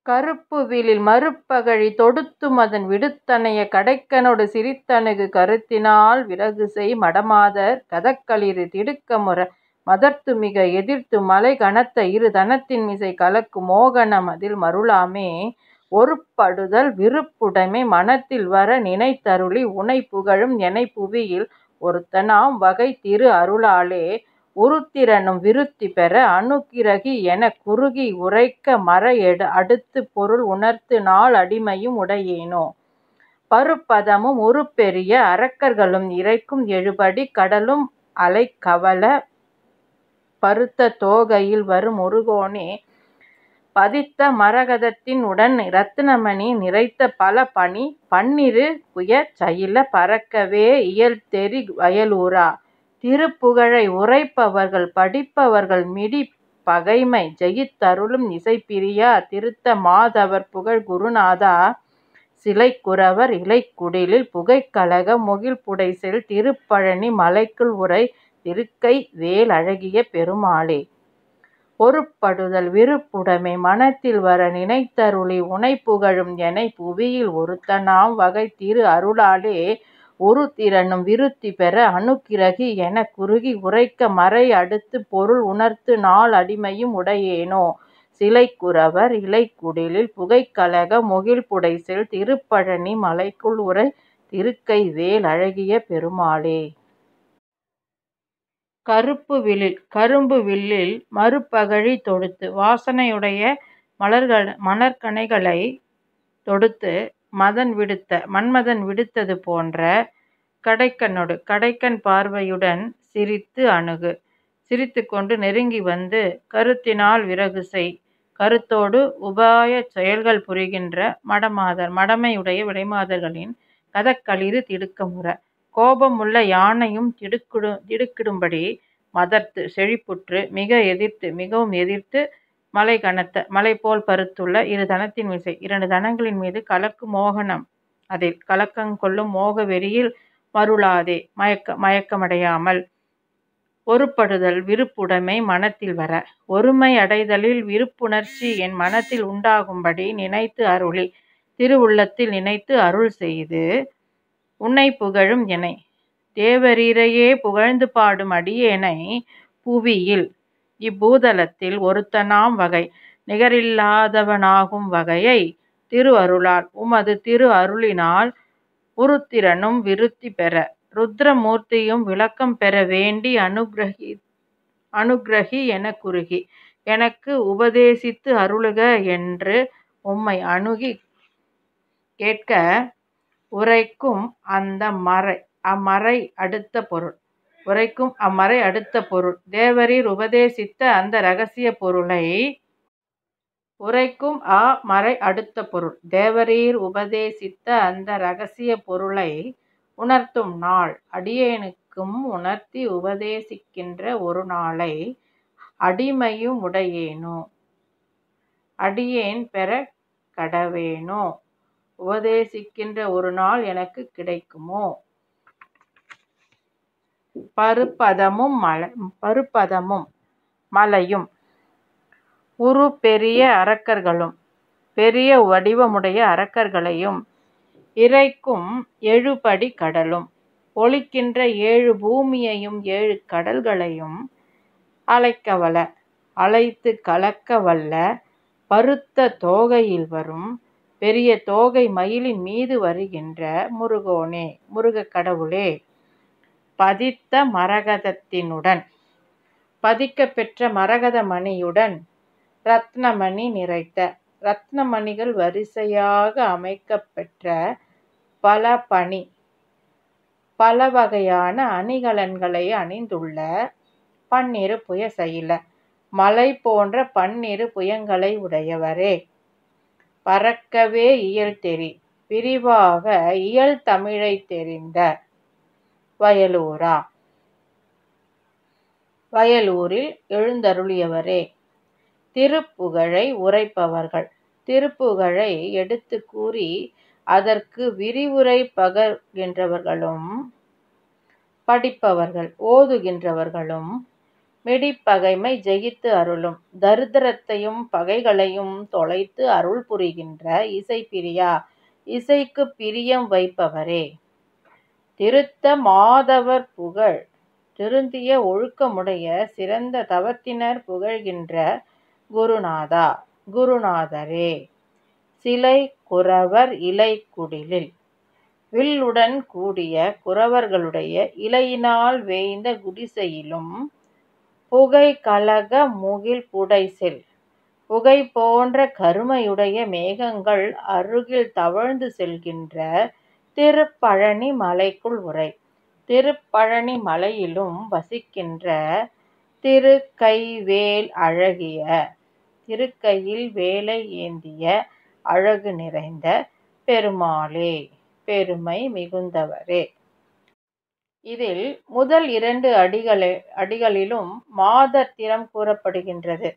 கருப்புவிலில் மருப்பகழி தொடுத்துமதன் விடுத்தனைய கடைக்கனொடு சிரித்தணுகு கருத்தினால் விரகுசெய் மடமாதர் கதக்களிறு திடுக்கமுற மதர்த்துமிக எதிர்த்து மழைகனத்த இரு தனத்தின்மிசை கலக்கு மோகனமதில் மருளாமே ஒருப்படுதல் விருப்புடைமை மனத்தில்வர நினைத்தருளி உனைப்புகழும் எனைப்புவியில் ஒருத்தனாம் வகை திரு அருளாலே உருத்திரனும் விருத்திபெற அனுக்கிரகி எனக் குறுகி உரைக்க மற அடுத்துப் பொருள் உணர்த்து நால் அடிமையும் உடையேனோ பருப்பதமும் உருப்பெரிய அரக்கர்களும் இறைக்கும் எழுபடிக் கடலும் அலைகவலப் பருத்த தோகையில் வரு முருகோனே பதித்த மரகதத்தின் உடன் இரத்தினமணி நிறைத்த பல பணி பன்னிரு புயச் சயிலப் பரக்கவே இயல்தெரி வயலூரா திருப்புகழை உரைப்பவர்கள் படிப்பவர்கள் மிடிப் பகைமை ஜெயித்தருளும் இசைப்பிரியா திருத்த மாதவர் புகழ் குருநாதா சிலைக்குரவர் இலைக்குடிலில் புகைக்கலக முகிழ்ப்புடைசெல் திருப்பழனி மலைக்குள் உறை திருக்கை வேல் அழகிய பெருமாளே ஒருப்படுதல் விருப்புடைமை மனத்தில்வர நினைத்தருளி உனைப்புகழும் எனைப் புவியில் ஒருத்தனாம் வகை திரு அருளாலே உருத்திரனும் விருத்திபெற அனுக்கிரகி எனக் குறுகி உரைக்க மற அடுத்துப் பொருள் உணர்த்து நால் அடிமையும் உடையேனோ சிலைக்குரவர் இலைக்குடிலில் புகைக்கலக முகிழ்ப்புடைசெல் திருப்பழனி மலைக்குள் உறை திருக்கை வேல் அழகிய பெருமாளே கருப்புவிலில் கரும்புவில்லில் மருப்பகழி தொடுத்து வாசனையுடைய மலர்கணைகளைத் தொடுத்து மதன் விடுத்த மன்மதன் விடுத்தது போன்ற கடைக்கனொடு கடைக்கண் பார்வையுடன் சிரித்து அணுகு சிரித்துக்கொண்டு நெருங்கி வந்து கருத்தினால் விரகுசெய் கருத்தோடு உபாயச் செயல்கள் புரிகின்ற மடமாதர் மடமையுடைய விடைமாதர்களின் கதக்களிறு திடுக்கமுற கோபமுள்ள யானையும் திடுக்கிடும்படி மதர்த்து செழிப்புற்று மிக எதிர்த்து மிகவும் எதிர்த்து மழைகனத்த மலைபோல் பருத்துள்ள இரு தனத்தின்மிசை இரண்டு தனங்களின் மீது கலக்கு மோகனம் அதில் கலக்கங்கொள்ளும் மோக வெறியில் மருளாதே மயக்கமடையாமல் ஒருப்படுதல் விருப்புடைமை மனத்தில்வர ஒருமை அடைதலில் விருப்புணர்ச்சி என் மனத்தில் உண்டாகும்படி நினைத்து அருளி திருவுள்ளத்தில் நினைத்து அருள் செய்து உன்னைப் புகழும் எனை தேவரீரையே புகழ்ந்து பாடும் அடியேனைப் புவியில் இப்பூதலத்தில் ஒருத்தனாம் வகை நிகரில்லாதவனாகும் வகையைத் திரு அருளால் உமது திரு அருளினால் உருத்திரனும் விருத்தி பெற ருத்ர மூர்த்தியும் விளக்கம் பெற வேண்டி அனுக்ரகி எனக் குறுகி எனக்கு உபதேசித்து அருளுக என்று உம்மை அணுகிக் கேட்க உரைக்கும் அம்மறை அடுத்த பொருள் உரைக்கும் அம்மறை அடுத்த பொருள் தேவரீர் உபதேசித்த அந்த இரகசியப் பொருளை உரைக்கும் அ மறை அடுத்த பொருள் தேவரீர் உபதேசித்த அந்த இரகசியப் பொருளை உணர்த்தும் நாள் அடியேனுக்கும் உணர்த்தி உபதேசிக்கின்ற ஒரு நாளை அடிமையும் உடையேனோ அடியேன் பெறக் கடவேனோ உபதேசிக்கின்ற ஒரு நாள் எனக்குக் கிடைக்குமோ பருப்பதமும் மலையும் உரு பெரிய அரக்கர்களும் பெரிய வடிவமுடைய அரக்கர்களையும் இறைக்கும் எழுபடிக் கடலும் ஒலிக்கின்ற ஏழு பூமியையும் ஏழு கடல்களையும் அலைகவல அலைத்துக் கலக்க வல்ல பருத்த தோகையில் வரும் பெரிய தோகை மயிலின் மீது வருகின்ற முருகோனே முருகக் கடவுளே பதித்த மரகதத்தினுடன் பதிக்கப் பெற்ற மரகத மணியுடன் இரத்னமணி நிறைத்த இரத்ன மணிகள் வரிசையாக அமைக்கப் பெற்ற பல பணி பலவகையான அணிகலன்களை அணிந்துள்ள பன்னிரு புயசயில மலை போன்ற பன்னிரு புயங்களை உடையவரே பரக்கவே இயல்தெரி விரிவாக இயல் தமிழைத் தெரிந்த வயலூரா வயலூரில் எழுந்தருளியவரே திருப்புகழை உரைப்பவர்கள் திருப்புகழை எடுத்துக் கூறி அதற்கு விரிவுரை பகர்கின்றவர்களும் படிப்பவர்கள் ஓதுகின்றவர்களும் மிடிப்பகைமை ஜெயித்து அருளும் தரித்திரத்தையும் பகைகளையும் தொலைத்து அருள் புரிகின்ற இசைப்பிரியா இசைக்குப் பிரியம் வைப்பவரே திருத்த மாதவர் புகழ் திருந்திய ஒழுக்கமுடைய சிறந்த தவத்தினர் புகழ்கின்ற குருநாதா குருநாதரே சிலை குரவர் இலை குடிலில் வில்லுடன் கூடிய குரவர்களுடைய இலையினால் வேய்ந்த குடிசையிலும் புகை கலக முகில் புடைசெல் புகை போன்ற கருமையுடைய மேகங்கள் அருகில் தவழ்ந்து செல்கின்ற திருப்பழனி மலைக்குள் உறை திருப்பழனி மலையிலும் வசிக்கின்ற திருக்கைவேல் அழகிய திருக்கையில் வேலை ஏந்திய அழகு நிறைந்த பெருமாளே பெருமை மிகுந்தவரே இதில் முதல் இரண்டு அடிகளி அடிகளிலும் மாதர் திறம் கூறப்படுகின்றது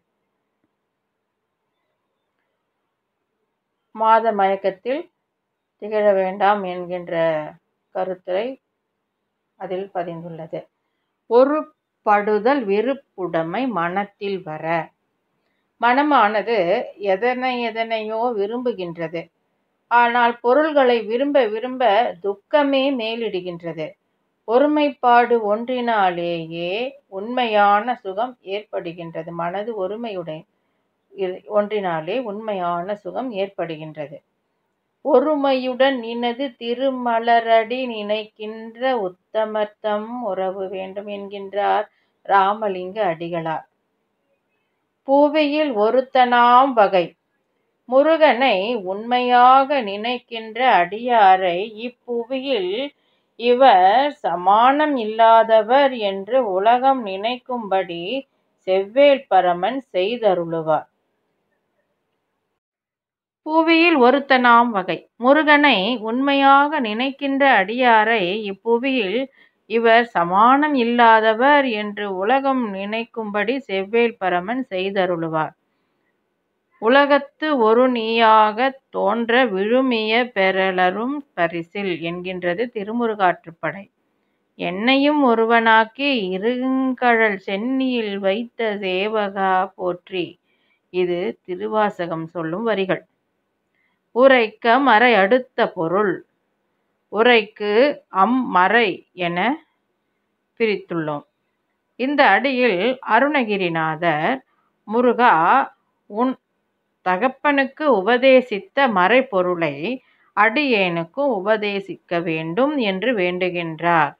மாத மயக்கத்தில் திகழ வேண்டாம் என்கின்ற கருத்தை அதில் பதிந்துள்ளது ஒரு படுதல் விருப்புடைமை மனத்தில் வர மனமானது எதனை எதனையோ விரும்புகின்றது ஆனால் பொருள்களை விரும்ப விரும்ப துக்கமே மேலிடுகின்றது ஒருமைப்பாடு ஒன்றினாலேயே உண்மையான சுகம் ஏற்படுகின்றது மனது ஒருமையுடைய ஒன்றினாலே உண்மையான சுகம் ஏற்படுகின்றது ஒருமையுடன் நினது திருமலரடி நினைக்கின்ற உத்தமர்த்தம் உறவு வேண்டும் என்கின்றார் ராமலிங்க அடிகளார் பூவையில் ஒருத்தனாம் வகை முருகனை உண்மையாக நினைக்கின்ற அடியாரை இப்புவியில் இவர் சமானம் இல்லாதவர் என்று உலகம் நினைக்கும்படி செவ்வேள் பரமன் செய்தருளுவார் புவியில் ஒருத்தனாம் வகை முருகனை உண்மையாக நினைக்கின்ற அடியாரை இப்புவியில் இவர் சமானம் இல்லாதவர் என்று உலகம் நினைக்கும்படி செவ்வேள் பரமன் செய்தருளுவார் உலகத்து ஒரு நீயாகத் தோன்ற விழுமிய பெறலரும் பரிசில் என்கின்றது திருமுருகாற்றுப்படை என்னையும் ஒருவனாக்கி இருங்கழல் சென்னியில் வைத்த சேவகா போற்றி இது திருவாசகம் சொல்லும் வரிகள் உரைக்க மறை அடுத்த பொருள் உரைக்கு அம் மறை என பிரித்துள்ளோம் இந்த அடியில் அருணகிரிநாதர் முருகா உன் தகப்பனுக்கு உபதேசித்த மறைபொருளை அடியேனுக்கும் உபதேசிக்க வேண்டும் என்று வேண்டுகின்றார்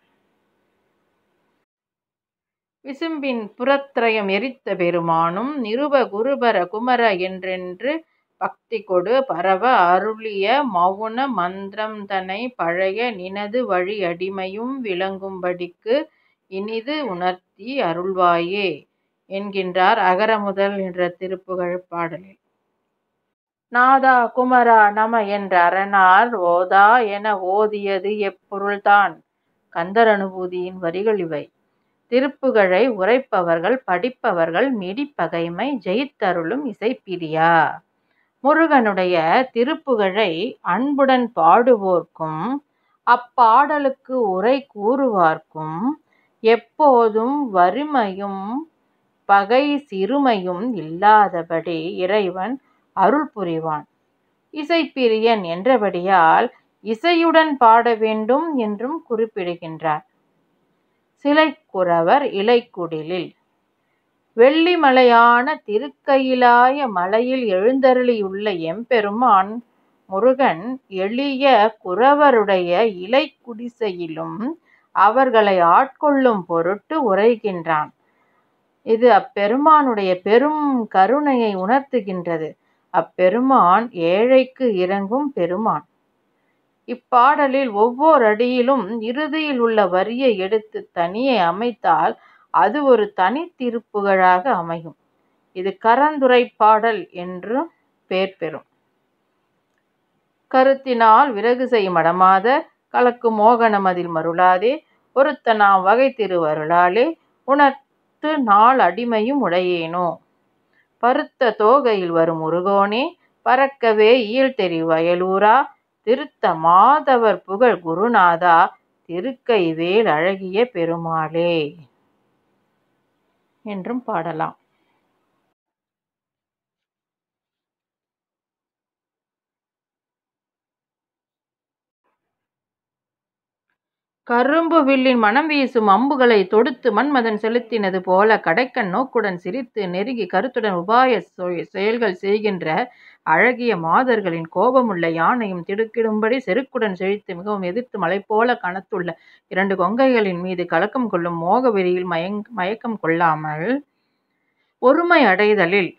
விசும்பின் புறத்திரயம் எரித்த பெருமானும் நிருப குருபர குமர என்றென்று பக்தி கொடு பரவ அருளிய மவுன மந்திரம் தனை பழைய நினது வழி அடிமையும் விளங்கும்படிக்கு இனிது உணர்த்தி அருள்வாயே என்கின்றார் அகரமுதல் என்ற திருப்புகழ் பாடலில் நாதா குமரா நம என்ற அரணார் ஓதா என ஓதியது எப்பொருள்தான் கந்தர் அனுபூதியின் வரிகள் இவை திருப்புகழை உரைப்பவர்கள் படிப்பவர்கள் மிடிப்பகைமை ஜெயித்தருளும் இசைப்பிரியா முருகனுடைய திருப்புகழை அன்புடன் பாடுவோர்க்கும் அப்பாடலுக்கு உரை கூறுவார்க்கும் எப்போதும் வறுமையும் பகை சிறுமையும் இல்லாதபடி இறைவன் அருள் புரிவான் இசைப்பிரியன் என்றபடியால் இசையுடன் பாட வேண்டும் என்றும் குறிப்பிடுகின்றார் சிலைக்குறவர் இலைக்குடிலில் வெள்ளிமலையான திருக்கயிலாய மலையில் எழுந்தருளியுள்ள எம்பெருமான் முருகன் எளிய குறவருடைய இலை குடிசையிலும் அவர்களை ஆட்கொள்ளும் பொருட்டு உரைகின்றான் இது அப்பெருமானுடைய பெரும் கருணையை உணர்த்துகின்றது அப்பெருமான் ஏழைக்கு இறங்கும் பெருமான் இப்பாடலில் ஒவ்வொரு அடியிலும் இறுதியில் உள்ள வரியை எடுத்து தனியே அமைத்தால் அது ஒரு தனி திருப்புகழாக அமையும் இது கரந்துரை பாடல் என்று பெயர் பெறும் கருத்தினால் விறகு செய் மடமாத கலக்கு மோகனமதில் மருளாதே ஒருத்தனாம் வகை திருவருளாலே உணர்த்து நாள் அடிமையும் உடையேனோ பருத்த தோகையில் வரும் முருகோனே பறக்கவே இயல் தெரி வயலூரா திருத்த மாதவர் புகழ் குருநாதா திருக்கைவேல் அழகிய பெருமாளே என்றும் பாடலாம் கரும்பு வில்லின் மனம் வீசும் அம்புகளை தொடுத்து மன்மதன் செலுத்தினது போல கடைக்கண் நோக்குடன் சிரித்து நெருங்கி கருத்துடன் உபாய சொ- செயல்கள் செய்கின்ற அழகிய மாதர்களின் கோபமுள்ள யானையும் திடுக்கிடும்படி செருக்குடன் செழித்து மிகவும் எதிர்த்து மலை போல கனத்துள்ள இரண்டு கொங்கைகளின் மீது கலக்கம் கொள்ளும் மோக வெறியில் மயங் மயக்கம் கொள்ளாமல் ஒருமை அடைதலில்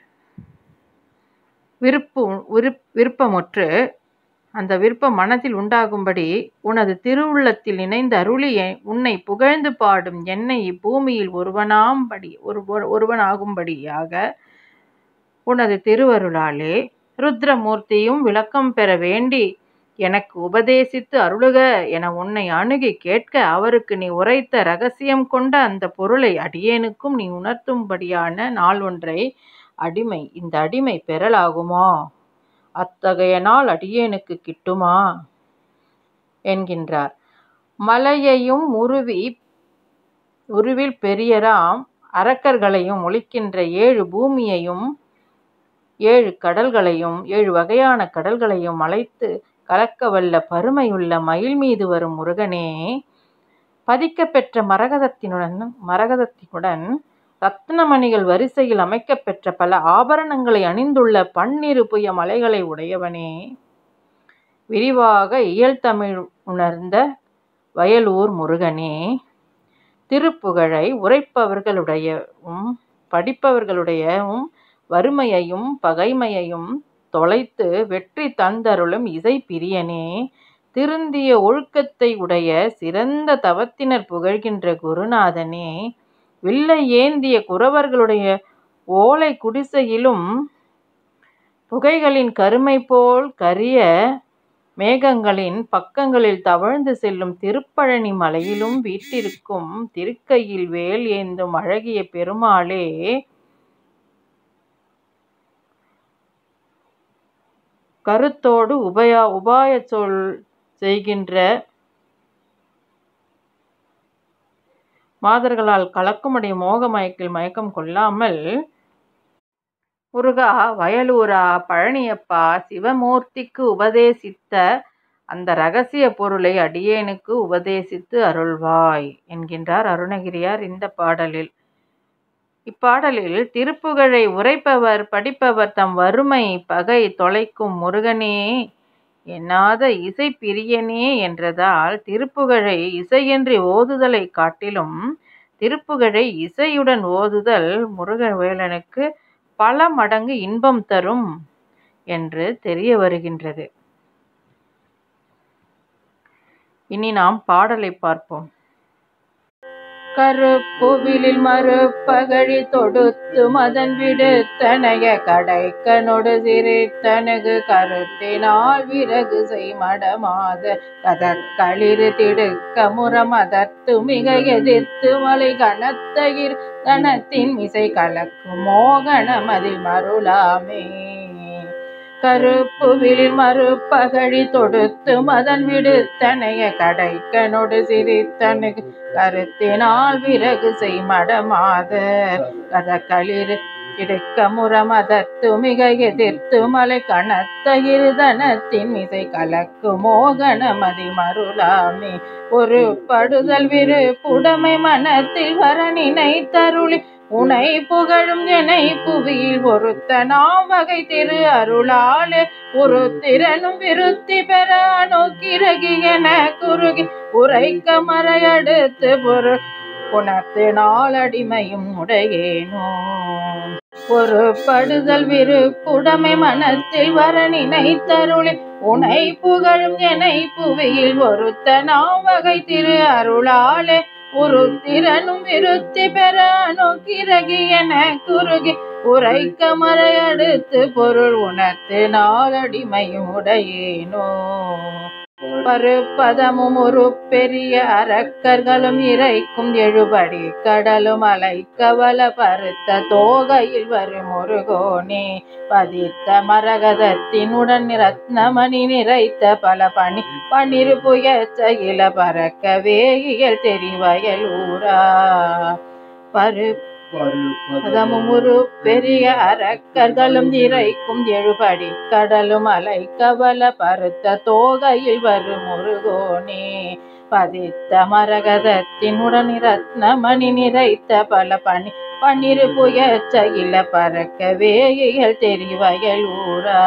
விருப்பு விருப் விருப்பமுற்று அந்த விருப்பம் மனத்தில் உண்டாகும்படி உனது திருவுள்ளத்தில் இணைந்து அருளி எ- உன்னை புகழ்ந்து பாடும் என்னை இப்பூமியில் ஒருவனாம்படி ஒரு ஒருவனாகும்படியாக உனது திருவருளாலே ருத்ரமூர்த்தியும் விளக்கம் பெற வேண்டி எனக்கு உபதேசித்து அருளுக என உன்னை அணுகி கேட்க அவருக்கு நீ உரைத்த ரகசியம் கொண்ட அந்த பொருளை அடியேனுக்கும் நீ உணர்த்தும்படியான நாள் ஒன்றை அடிமை இந்த அடிமை பெறலாகுமோ அத்தகைய நாள் அடியேனுக்கு கிட்டுமா என்கின்றார் மலையையும் உருவி உருவில் பெரியராம் அரக்கர்களையும் ஒழிக்கின்ற ஏழு பூமியையும் ஏழு கடல்களையும் ஏழு வகையான கடல்களையும் அழைத்து கலக்கவல்ல பருமையுள்ள மயில் மீது வரும் முருகனே பதிக்கப் பெற்ற மரகதத்தினுடன் மரகதத்தினுடன் ரத்னமணிகள் வரிசையில் அமைக்கப் பெற்ற பல ஆபரணங்களை அணிந்துள்ள பன்னிரு புய மலைகளை உடையவனே விரிவாக இயல்தமிழ் உணர்ந்த வயலூர் முருகனே திருப்புகழை உரைப்பவர்களுடையவும் படிப்பவர்களுடையவும் வறுமையையும் பகைமையையும் தொலைத்து வெற்றி தந்தருளும் இசை பிரியனே திருந்திய ஒழுக்கத்தை உடைய சிறந்த தவத்தினர் புகழ்கின்ற குருநாதனே வில்லை ஏந்திய குறவர்களுடைய ஓலை குடிசையிலும் புகைகளின் கருமை போல் கரிய மேகங்களின் பக்கங்களில் தவழ்ந்து செல்லும் திருப்பழனி மலையிலும் வீட்டிற்கும் திருக்கையில் வேல் ஏந்தும் அழகிய பெருமாளே கருத்தோடு உபயா உபாய சொல் செய்கின்ற மாதர்களால் கலக்கமுடைய மோக மயக்கில் மயக்கம் கொள்ளாமல் முருகா வயலூரா பழனியப்பா சிவமூர்த்திக்கு உபதேசித்த அந்த ரகசிய பொருளை அடியேனுக்கு உபதேசித்து அருள்வாய் என்கின்றார் அருணகிரியார் இந்த பாடலில் இப்பாடலில் திருப்புகழை உரைப்பவர் படிப்பவர் தம் வறுமை பகை தொலைக்கும் முருகனே எண்ணாத இசை பிரியனே என்றதால் திருப்புகழை இசையின்றி ஓதுதலை காட்டிலும் திருப்புகழை இசையுடன் ஓதுதல் முருகவேலனுக்கு பல மடங்கு இன்பம் தரும் என்று தெரிய வருகின்றது இனி நாம் பாடலை பார்ப்போம் கருப்புவிலில் மறுப்பகழி தொடுத்து மதன் விடுத்தனைய கடைக்கனொடு சிரித்தனகு கருத்தினால் விறகு செய்மடமாத கதக்களிறு திடுக்க முறமதத்து மிக எதிர்த்து மலை கனத்தயிர் கணத்தின் மிசை கலக்கும் மோகனமதில் மருளாமே கருப்புவிலில் மறுப்பகழி தொடுத்து மதன் விடுத்தனைய கடைக்கனொடு சிரித்தனகு கருத்தினால் விறகு செய்மடமாத கதக்களிர் கிடைக்க முறமதத்து மிக எதிர்த்து மலை கனத்த இருதனத்தின் மிசை கலக்கு மோகனமதி மருளாமே ஒரு படுதல் விரு புடமை மனத்தில் வர நினைத்தருளி உனை புகழும் எனை புவியில் ஒருத்த நாம் வகை திரு அருளாலே ஒரு திறனும் விருத்தி பெற நோக்கிறகி என குறுகி உரைக்க மறையடுத்து பொருள் உணர்த்து நாளடிமையும் உடையேனோ ஒரு படுதல் விருப்புடைமை மனத்தில் வர நினைத்தருளி உனை புகழும் எனை புவியில் ஒருத்த நாம் வகை திரு அருளாலே ஒரு திறனும் விருத்தி பெற நோக்கிறகி என குறுகி உரைக்க மறையடுத்து பொருள் உணர்த்து நாளடிமையும் உடையேனோ பருப்பதமும் ஒரு பெரிய அரக்கர்களும் இறைக்கும் எழுபடி கடலும் அலைக்கவல பருத்த தோகையில் வரும் முருகோனே பதித்த மரகதத்தினுடன் ரத்னமணி நிறைத்த பல பணி பன்னிரு புயச்ச இல பறக்க வேகியல் தெரிவயல் ஊரா பரு பதமும் ஒரு பெரிய அரக்கர்களும் இறைக்கும் எழுபடி கடலும் அலை கவல பருத்த தோகையில் வரும் முருகோனே பதித்த மரகதத்தின் உடனி ரத்னமணி நிறைத்த பல பனி பன்னிரு புயச்சகில பறக்க வேகிகள் தெரிவயல் ஊரா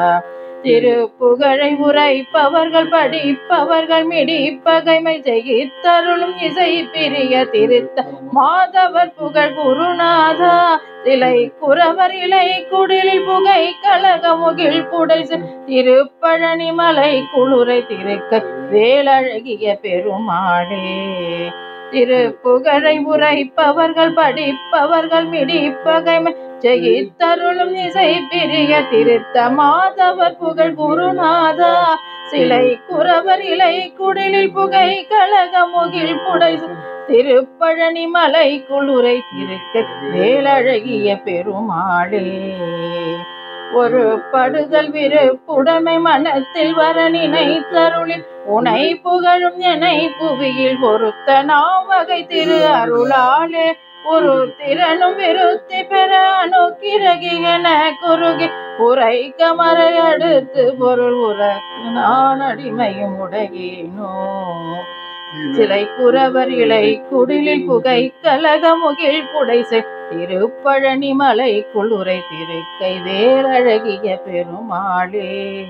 திருப்புகழை உரைப்பவர்கள் படிப்பவர்கள் மிடிப்பகைமை செய்கித்தருளும் இசை பிரிய திருத்த மாதவர் புகழ் குருநாதா சிலை குறவர் இலை குடிலில் புகை கழக முகில் புடை திருப்பழனி மலை குளிரை திருக்க வேலழகிய பெருமாளே திருப்புகழை உரைப்பவர்கள் படிப்பவர்கள் மிடிப்பகைமை ஜெயித்தருளும் இசை பிரிய திருத்த மாதவர் புகழ் குருநாதா சிலை குறவர் இலை குடிலில் புகை கழக முகில் புடை திருப்பழனி மலை குளுரை திருக்க வேலழகிய பெருமாளே ஒரு படுதல் விருப்புடைமை மனத்தில் வர நினைத்தருளில் உனை புகழும் எனை புவியில் ஒருத்த நாவகை திரு அருளாலே ஒரு திறனும் விருத்தி பெற அணுக்கிறகி என குறுகி உரை கமரை அடுத்து பொருள் உரத்து நான் அடிமையும் உடையேனோ சிலை குறவர் இலை குடிலில் புகை கலக முகில் புடைசை திருப்பழனி மலை குளுரை திருக்கை வேலழகிய பெருமாளே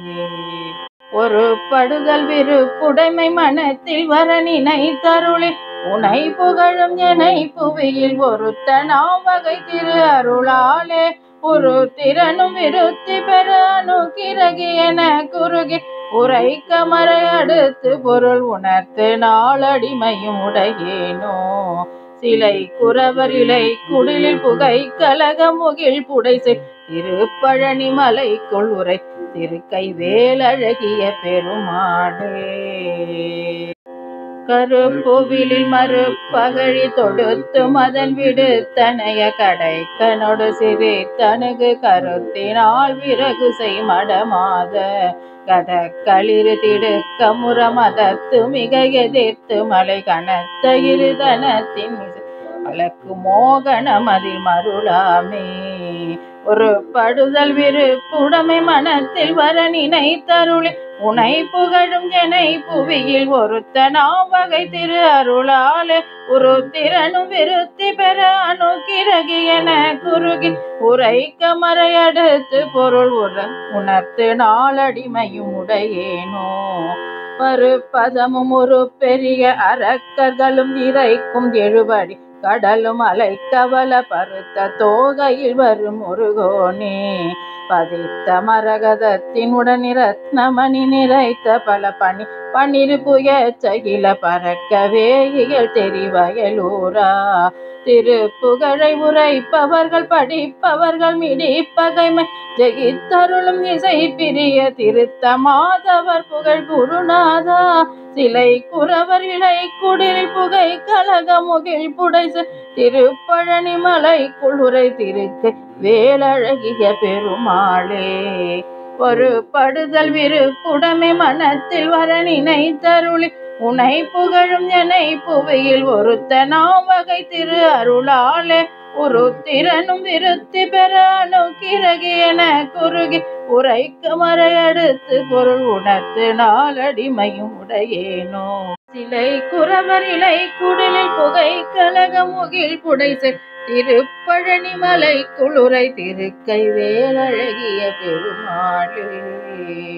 ஒரு படுதல் விருப்புடைமை மனத்தில் வர நினைத்தருளி உனை புகழும் எனை புவியில் ஒருத்த நாம் வகை திரு அருளாலே ஒரு திறனும் விருத்தி பெற அணுகிறகி என குறுகி உரை கமரை அடுத்து பொருள் உணர்த்து நாளடிமையும் உடையேனோ சிலை குறவர் இலை குடிலில் புகை கலக முகில் புடைசை திருப்பழனி மலைக்குள் உரை திருக்கை வேலழகிய பெருமாடே கருப்புவிலில் மறுப்பகழி தொடுத்து மதன் விடு தனைய கடை கனொடு சிறு தனுகு கருத்தினால் விறகு செய் மடமாத கத களிறு திடுக்க முறமதத்து மிக எதிர்த்து மலை கனத்த இருதனத்தின் அலக்கு மோகனம் அதில் மருளாமே ஒரு படுதல் விருப்புடைமை மனத்தில் வர நினைத்தருளி உனை புகழும் எனை புவியில் ஒருத்த நாம் வகை திரு அருளாலே ஒரு திறனும் விருத்தி பெற அணுகிறகி என குறுகி உரை கமரை அடுத்து பொருள் உர உணர்த்து நாளடிமையும் உடையேனோ பருப்பதமும் ஒரு பெரிய அரக்கர்களும் இறைக்கும் எழுபடி கடலும் அலை கவல பருத்த தோகையில் வரும் முருகோனே பதித்த மரகதத்தின் உடனி ரத்னமணி நிறைத்த பல பனி பன்னிரு புயச்சகில பறக்க வேகிகள் தெரிவயலூரா திருப்புகழை உரைப்பவர்கள் படிப்பவர்கள் மிடிப்பகைமை ஜெயித்தருளும் இசை பிரிய திருத்த மாதவர் புகழ் குருநாதா சிலை குறவர் இலை குடில் புகை கலக முகில் புடைச திருப்பழனி மலை குளுரை திருக்கு வேலழகிய பெருமாளே ஒரு படுதல் விருப்புடைமை மனத்தில் வர நினைத்தருளி உனை புகழும் எனை புவியில் ஒருத்த நாம் வகை திரு அருளாலே ஒரு திறனும் விருத்தி பெற அணுகிறகி என குறுகி உரைக்க மறையடுத்து பொருள் உணர்த்து நாளடிமையும் உடையேனோ சிலை குறவர் இலை குடிலில் புகை கலக முகில் புடைசை திருப்பழனி மலை குளுரை திருக்கை வேலழகிய பெருமாளே